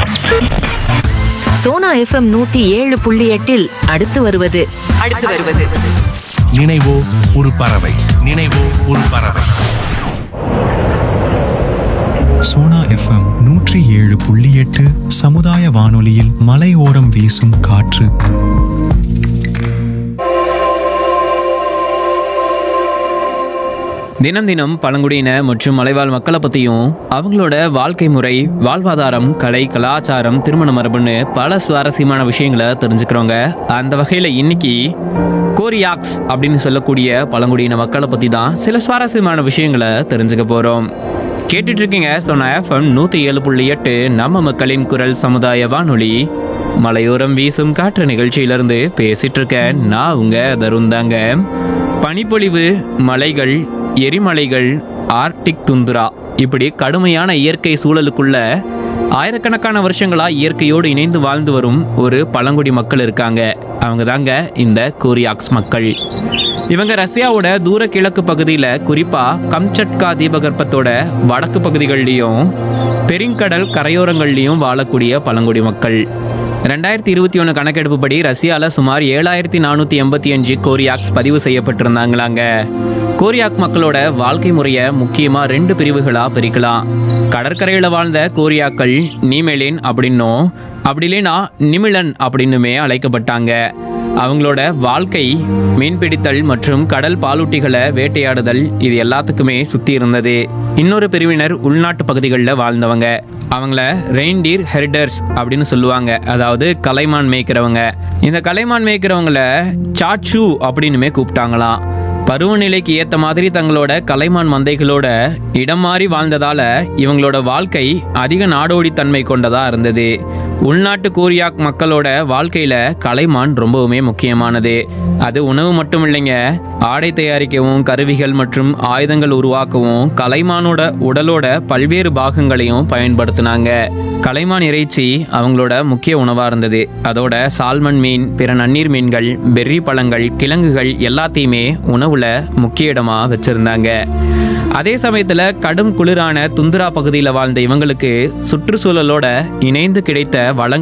Sona FM நூத்தி ஏழு புள்ளி எட்டில் அடுத்து வருவது அடுத்து வருவது நினைவோ ஒரு பறவை நினைவோ ஒரு பறவை சோனா எஃப்எம் நூற்றி ஏழு புள்ளி எட்டு சமுதாய வானொலியில் மலையோரம் வீசும் காற்று தினம் தினம் பழங்குடியின மற்றும் மலைவாழ் மக்களை பற்றியும் அவங்களோட வாழ்க்கை முறை வாழ்வாதாரம் கலை கலாச்சாரம் திருமண மரபுன்னு பல சுவாரஸ்யமான விஷயங்களை தெரிஞ்சுக்கிறோங்க அந்த வகையில் இன்னைக்கு கோரியாக்ஸ் அப்படின்னு சொல்லக்கூடிய பழங்குடியின மக்களை பற்றி தான் சில சுவாரஸ்யமான விஷயங்களை தெரிஞ்சுக்க போகிறோம் கேட்டுட்டு இருக்கீங்க சொன்ன எஃப்எம் நூற்றி ஏழு புள்ளி எட்டு நம்ம மக்களின் குரல் சமுதாய வானொலி மலையோரம் வீசும் காற்று நிகழ்ச்சியிலிருந்து பேசிட்டு இருக்கேன் நான் உங்க தருண் தாங்க பனிப்பொழிவு மலைகள் எரிமலைகள் ஆர்டிக் துந்துரா இப்படி கடுமையான இயற்கை சூழலுக்குள்ள ஆயிரக்கணக்கான வருஷங்களா இயற்கையோடு இணைந்து வாழ்ந்து வரும் ஒரு பழங்குடி மக்கள் இருக்காங்க அவங்க தாங்க இந்த கோரியாக்ஸ் மக்கள் இவங்க ரஷ்யாவோட தூர கிழக்கு பகுதியில் குறிப்பா கம்சட்கா தீபகற்பத்தோட வடக்கு பகுதிகள்லையும் பெருங்கடல் கரையோரங்கள்லையும் வாழக்கூடிய பழங்குடி மக்கள் ரெண்டாயிரத்தி இருபத்தி ஒன்று கணக்கெடுப்புப்படி ரஷ்யாவில் சுமார் ஏழாயிரத்தி நானூற்றி எண்பத்தி அஞ்சு கோரியாக்ஸ் பதிவு செய்யப்பட்டிருந்தாங்களாங்க கோரியாக் மக்களோட வாழ்க்கை முறையை முக்கியமாக ரெண்டு பிரிவுகளாக பிரிக்கலாம் கடற்கரையில் வாழ்ந்த கோரியாக்கள் நீமெலின் அப்படின்னும் அப்படி இல்லைன்னா நிமிழன் அப்படின்னுமே அழைக்கப்பட்டாங்க அவங்களோட வாழ்க்கை மீன்பிடித்தல் மற்றும் கடல் பாலூட்டிகளை வேட்டையாடுதல் இது எல்லாத்துக்குமே சுத்தி இருந்தது இன்னொரு பிரிவினர் உள்நாட்டு பகுதிகளில் வாழ்ந்தவங்க அவங்கள ரெயின்டீர் ஹெரிடர்ஸ் அப்படின்னு சொல்லுவாங்க அதாவது கலைமான் மேய்க்கிறவங்க இந்த கலைமான் மேய்க்கிறவங்கள சாச்சு அப்படின்னுமே கூப்பிட்டாங்களாம் பருவநிலைக்கு ஏத்த மாதிரி தங்களோட கலைமான் மந்தைகளோட இடம் மாறி வாழ்ந்ததால இவங்களோட வாழ்க்கை அதிக நாடோடி தன்மை கொண்டதா இருந்தது உள்நாட்டு கோரியாக் மக்களோட வாழ்க்கையில கலைமான் ரொம்பவுமே முக்கியமானது அது உணவு மட்டும் இல்லைங்க ஆடை தயாரிக்கவும் கருவிகள் மற்றும் ஆயுதங்கள் உருவாக்கவும் கலைமானோட உடலோட பல்வேறு பாகங்களையும் பயன்படுத்தினாங்க கலைமான் இறைச்சி அவங்களோட முக்கிய உணவா இருந்தது அதோட சால்மன் மீன் பிற நன்னீர் மீன்கள் பெர்ரி பழங்கள் கிழங்குகள் எல்லாத்தையுமே உணவுல முக்கிய இடமா வச்சிருந்தாங்க அதே சமயத்துல கடும் குளிரான துந்துரா பகுதியில் வாழ்ந்த இவங்களுக்கு சுற்றுச்சூழலோட இணைந்து கிடைத்த வளங்கள்